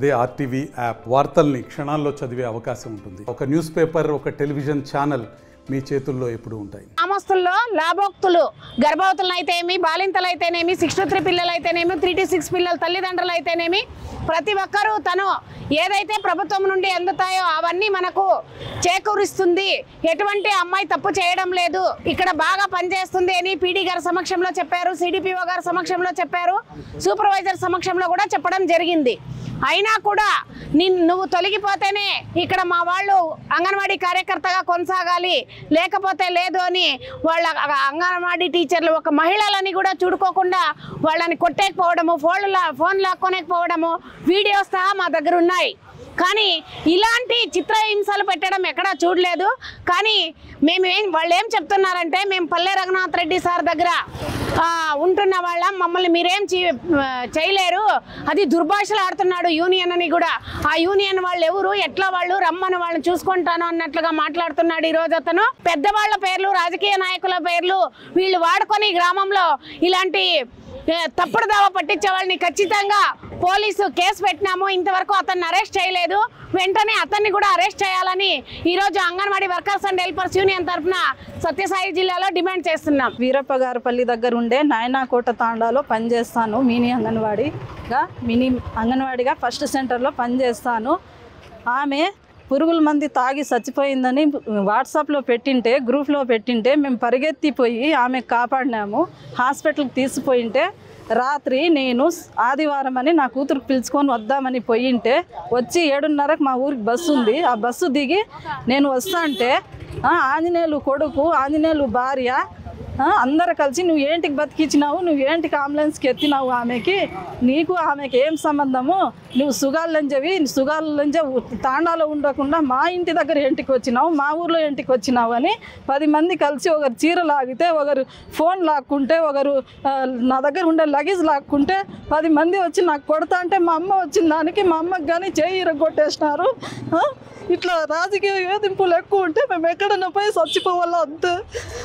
అదే RTV app వార్తల్ని క్షణాల్లో చదివే అవకాశం ఉంటుంది ఒక న్యూస్ పేపర్ ఒక టెలివిజన్ ఛానల్ మీ చేతుల్లో ఎప్పుడూ ఉంటాయి గ్రామస్తుల్లో లాభోక్తులు గర్భవతులను అయితేనేమి బాలింతలు అయితేనేమి సిక్స్ టు త్రీ పిల్లలు అయితేనేమి త్రీ టు సిక్స్ పిల్లలు తల్లిదండ్రులు అయితేనేమి ప్రతి ఒక్కరూ తను ఏదైతే ప్రభుత్వం నుండి అందుతాయో అవన్నీ మనకు చేకూరిస్తుంది ఎటువంటి అమ్మాయి తప్పు చేయడం లేదు ఇక్కడ బాగా పనిచేస్తుంది అని పీడీ గారి సమక్షంలో చెప్పారు సిడిపిఓ గారి సమక్షంలో చెప్పారు సూపర్వైజర్ సమక్షంలో కూడా చెప్పడం జరిగింది అయినా కూడా నిన్ నువ్వు తొలగిపోతేనే ఇక్కడ మా వాళ్ళు అంగన్వాడీ కార్యకర్తగా కొనసాగాలి లేకపోతే లేదు అని వాళ్ళ అంగన్వాడీ టీచర్లు ఒక మహిళలని కూడా చూడుకోకుండా వాళ్ళని కొట్టేకపోవడము ఫోన్లు లా- ఫోన్ లాక్కోనేకపోవడము వీడియోస్ సహా మా దగ్గర ఉన్నాయి కానీ ఇలాంటి చిత్రహింసలు పెట్టడం ఎక్కడా చూడలేదు కానీ మేము ఏం వాళ్ళు ఏం చెప్తున్నారంటే మేము పల్లె రఘునాథ్ రెడ్డి సార్ దగ్గర ఆ, ఉంటున్న వాళ్ళ మమ్మల్ని మీరేం చే- ఆ, చేయలేరు అది దుర్భాషలు ఆడుతున్నాడు యూనియన్ అని కూడా ఆ యూనియన్ వాళ్ళు ఎవరు ఎట్లా వాళ్ళు రమ్మని వాళ్ళని చూసుకుంటాను అన్నట్లుగా మాట్లాడుతున్నాడు ఈ రోజు అతను పెద్దవాళ్ళ పేర్లు రాజకీయ నాయకుల పేర్లు వీళ్ళు వాడుకొని ఈ గ్రామంలో ఇలాంటి ఏ, తప్పుడు దావా పట్టించే వాళ్ళని ఖచ్చితంగా పోలీసు కేసు పెట్టినాము ఇంతవరకు అతన్ని అరెస్ట్ చేయలేదు వెంటనే అతన్ని కూడా అరెస్ట్ చేయాలని ఈరోజు anganwadi workers and helpers union తరఫున సత్యసాయి జిల్లాలో డిమాండ్ చేస్తున్నాం వీరప్ప గారిపల్లి దగ్గర ఉండే నాయనాకోట తాండాలో పనిచేస్తాను మినీ అంగన్వాడీగా మినీ అంగన్వాడీగా ఫస్ట్ సెంటర్లో పనిచేస్తాను ఆమె పురుగుల మంది తాగి చచ్చిపోయిందని వాట్సాప్లో పెట్టింటే గ్రూప్లో పెట్టింటే మేము పరిగెత్తిపోయి ఆమె కాపాడినాము హాస్పిటల్కి తీసిపోయింటే రాత్రి నేను ఆదివారం అని నా కూతురు పిలుచుకొని వద్దామని పోయింటే వచ్చి ఏడున్నరకు మా ఊరికి బస్సు ఉంది ఆ బస్సు దిగి నేను వస్తా అంటే ఆ, ఆంజనేయులు కొడుకు ఆంజనేయులు భార్య ఆ, అందరు కలిసి నువ్వు ఏంటికి బతికించినావు నువ్వు ఏంటికి అంబులెన్స్కి ఎత్తినావు ఆమెకి నీకు ఆమెకి ఏం సంబంధము నువ్వు సుగాలంజవి సుగాలంజ తాండాలో ఉండకుండా మా ఇంటి దగ్గర ఇంటికి వచ్చినావు మా ఊర్లో ఇంటికి వచ్చినావు అని పది మంది కలిసి ఒకరు చీర లాగితే ఒకరు ఫోన్ లాక్కుంటే ఒకరు ఆ, నా దగ్గర ఉండే లగేజ్ లాక్కుంటే పది మంది వచ్చి నాకు కొడతా అంటే మా అమ్మ వచ్చిన దానికి మా అమ్మకి కానీ చేయి ఇరగొట్టేసినారు ఆ, ఇట్లా రాజకీయ వేధింపులు ఎక్కువ ఉంటే మేము ఎక్కడన్నా పోయి చచ్చిపోవాలా అంతే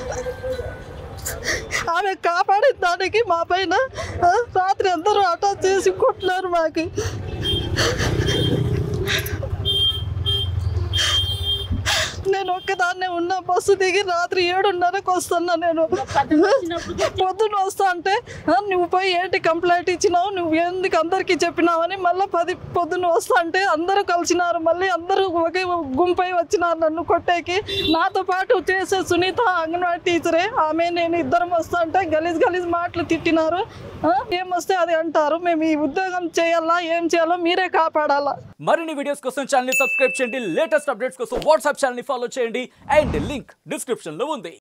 ఆమె కాపాడే దానికి మా పైన ఆ, రాత్రి అందరూ అటాచ్ చేసి కొట్టినారు మాకు నేను ఒక్కదాన్నే ఉన్న బస్సు దిగి రాత్రి ఏడున్నరకు వస్తున్నా నేను పొద్దున వస్తా అంటే "ఆ, నువ్వు పోయి ఏంటి కంప్లైంట్ ఇచ్చినావు నువ్వు ఎందుకు అందరికీ చెప్పినావని మళ్ళీ పది పొద్దున వస్తా అంటే అందరూ కలిసినారు మళ్ళీ అందరూ ఒకే గుంపై వచ్చినారు నన్ను కొట్టేకి నాతో పాటు చేసే సునీత అంగన్వాడీ టీచరే ఆమె నేను ఇద్దరం వస్తా అంటే గలీజ్ గలీజ్ మాటలు తిట్టినారు "ఆ, ఏం వస్తే అది అంటారు మేము ఈ ఉద్యోగం చేయాలా ఏం చేయాలో మీరే కాపాడాలా మరిన్ని వీడియోస్ కోసం ఛానల్ సబ్స్క్రైబ్ చేయండి లేటెస్ట్ అప్డేట్స్ కోసం వాట్సాప్ ఛానల్ ఫాలో చేయండి అండ్ లింక్ డిస్క్రిప్షన్ లో ఉంది